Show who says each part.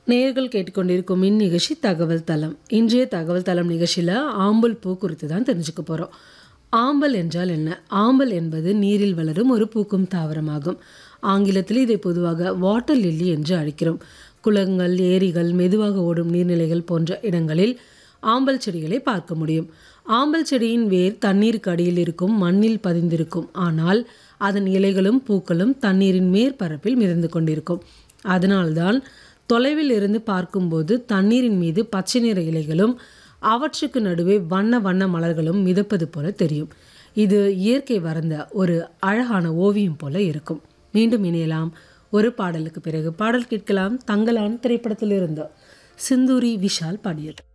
Speaker 1: நேயர்கள் கேட்டுக்கொண்டிருக்கும் இந்நிகழ்ச்சி தகவல் தளம் இன்றைய தகவல் தளம் நிகழ்ச்சியில் ஆம்பல் பூ குறித்து தான் தெரிஞ்சுக்க போகிறோம் ஆம்பல் என்றால் என்ன ஆம்பல் என்பது நீரில் வளரும் ஒரு பூக்கும் தாவரமாகும் ஆங்கிலத்தில் இதை பொதுவாக வாட்டர் லில்லி என்று அழைக்கிறோம் குளங்கள் ஏரிகள் மெதுவாக ஓடும் நீர்நிலைகள் போன்ற இடங்களில் ஆம்பல் செடிகளை பார்க்க முடியும் ஆம்பல் செடியின் வேர் தண்ணீருக்கு அடியில் இருக்கும் மண்ணில் பதிந்திருக்கும் ஆனால் அதன் இலைகளும் பூக்களும் தண்ணீரின் மேற்பரப்பில் மிதந்து கொண்டிருக்கும் அதனால்தான் தொலைவில் இருந்து பார்க்கும்போது தண்ணீரின் மீது பச்சை நிற இலைகளும் அவற்றுக்கு நடுவே வண்ண வண்ண மலர்களும் மிதப்பது போல தெரியும் இது இயற்கை வரைந்த ஒரு அழகான ஓவியம் போல இருக்கும் மீண்டும் இணையலாம் ஒரு பாடலுக்கு பிறகு பாடல் கேட்கலாம் தங்கலான் திரைப்படத்திலிருந்து சிந்தூரி விஷால் பாடியது